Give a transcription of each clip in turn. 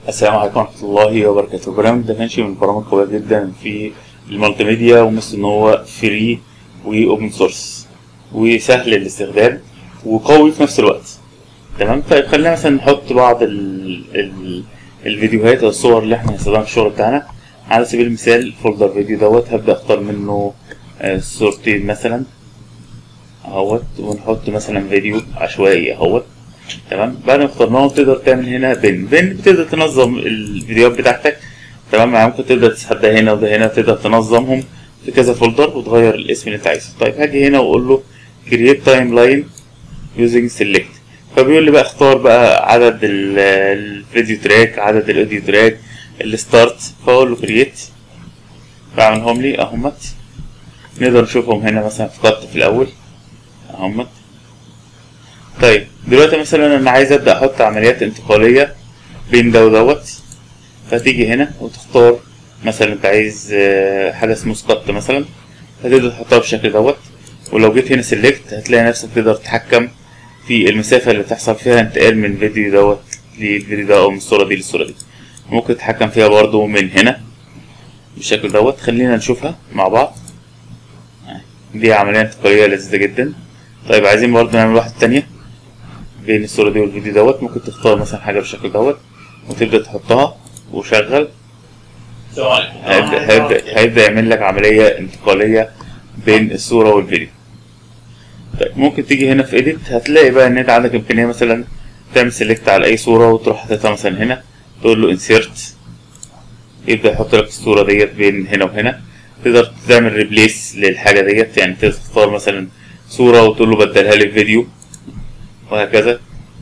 السلام عليكم ورحمة الله وبركاته البرنامج ده كانش من البرامج قوية جدا في المالتي ميديا ومثل ان هو فري واوبن سورس وسهل الاستخدام وقوي في نفس الوقت تمام طيب خلينا مثلا نحط بعض ال ال الفيديوهات او الصور اللي احنا هنستخدمها في الشغل بتاعنا على سبيل المثال فولدر فيديو دوت هبدأ اختار منه آه، صورتين مثلا اهوت ونحط مثلا فيديو عشوائي اهوت تمام بعد ما اخترناه تقدر تعمل هنا بن بن بتقدر تنظم الفيديوهات بتاعتك تمام يعني ممكن تقدر تسحب ده هنا وده هنا تقدر تنظمهم في كذا فولدر وتغير الاسم اللي انت عايزه طيب هاجي هنا واقول له create timeline using select فبيقول لي بقى اختار بقى عدد ال- الفيديو تراك عدد الاوديو تراك الستارت فاقول له create بعملهم لي اهمت نقدر نشوفهم هنا مثلا في خط في الاول اهمت طيب دلوقتي مثلا انا عايز ابدا احط عمليات انتقاليه بين ده ودوت فتيجي هنا وتختار مثلا انت عايز آه، حاجه اسمه سكت مثلا هتقدر تحطها بالشكل دوت ولو جيت هنا سيلكت هتلاقي نفسك تقدر تتحكم في المسافه اللي تحصل فيها انتقال من الفيديو دوت للفيديو ده او من الصوره دي للصوره دي ممكن تتحكم فيها برضو من هنا بالشكل دوت خلينا نشوفها مع بعض دي عمليه انتقاليه لذيذه جدا طيب عايزين برضو نعمل واحده تانية بين الصورة دي والفيديو دوت ممكن تختار مثلا حاجة بالشكل دوت وتبدأ تحطها وشغل السلام عليكم هيبدأ, هيبدأ, هيبدأ يعمل لك عملية انتقالية بين الصورة والفيديو طيب ممكن تيجي هنا في edit هتلاقي بقى ان انت عندك امكانية مثلا تعمل سيلكت على اي صورة وتروح حاططها مثلا هنا تقول له insert يبدأ يحط لك الصورة ديت بين هنا وهنا تقدر تعمل ريبليس للحاجة ديت يعني تقدر تختار مثلا صورة وتقول له بدلها لي بفيديو وهكذا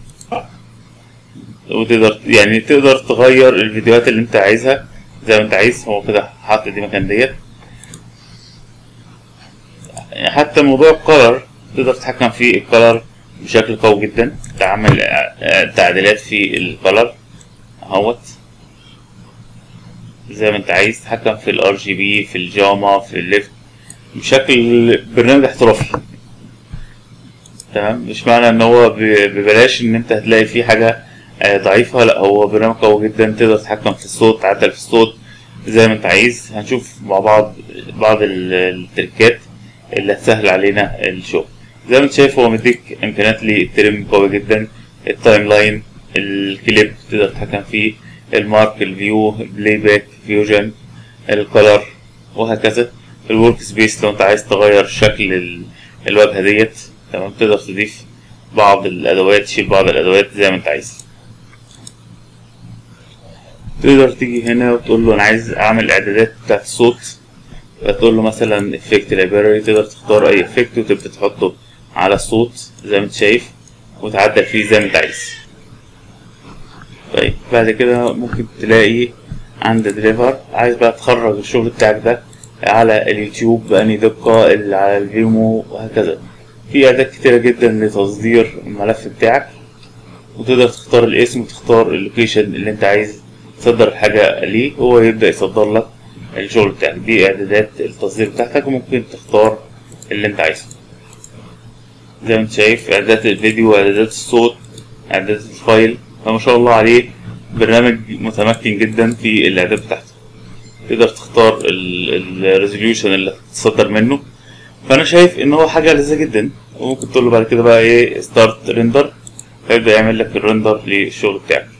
وتقدر يعني تقدر تغير الفيديوهات اللي انت عايزها زي ما انت عايز هو كده حاطط دي مكان ديت يعني حتى موضوع الكولر تقدر تتحكم في الكولر بشكل قوي جدا تعمل آه، تعديلات في الكولر اهوت زي ما انت عايز تتحكم في الار جي بي في الجاما في الليفت بشكل برنامج احترافي تمام مش معنى ان هو ب- ببلاش ان انت هتلاقي فيه حاجه آه، ضعيفه لا هو برنامج قوي جدا تقدر تتحكم في الصوت تعدل في الصوت زي ما انت عايز هنشوف مع بعض بعض ال- التركات اللي هتسهل علينا الشغل زي ما انت شايف هو مديك امكانيات للترم قوي جدا التايم لاين الكليب تقدر تتحكم فيه المارك الفيو البلاي باك فيوجن الكولر وهكذا الورك سبيس لو انت عايز تغير شكل ال- الواجهه ديت تمام تقدر تضيف بعض الادوات تشيل بعض الادوات زي ما انت عايز تقدر تيجي هنا وتقول له انا عايز اعمل اعدادات بتاعت الصوت فتقول له مثلا افكت لايبراري تقدر تختار اي افكت وتبدا تحطه على الصوت زي ما انت شايف وتعدل فيه زي ما انت عايز طيب بعد كده ممكن تلاقي عند دليفر عايز بقى تخرج الشغل بتاعك ده على اليوتيوب بأني دقة اللي على الفيمو وهكذا في أداة كتيرة جدا لتصدير الملف بتاعك وتقدر تختار الاسم وتختار اللوكيشن اللي انت عايز تصدر الحاجة ليه هو يبدأ يصدر لك الشغل بتاعك دي إعدادات التصدير بتاعتك وممكن تختار اللي انت عايزه زي ما انت شايف إعدادات الفيديو إعدادات الصوت إعدادات الفايل فما شاء الله عليه برنامج متمكن جدا في الإعداد بتاعته تقدر تختار الريزوليوشن اللي هتصدر منه فانا شايف ان هو حاجه لذيذه جدا وممكن تقول له بعد كده بقى ايه ستارت ريندر فيبدا يعمل لك الريندر للشغل بتاعك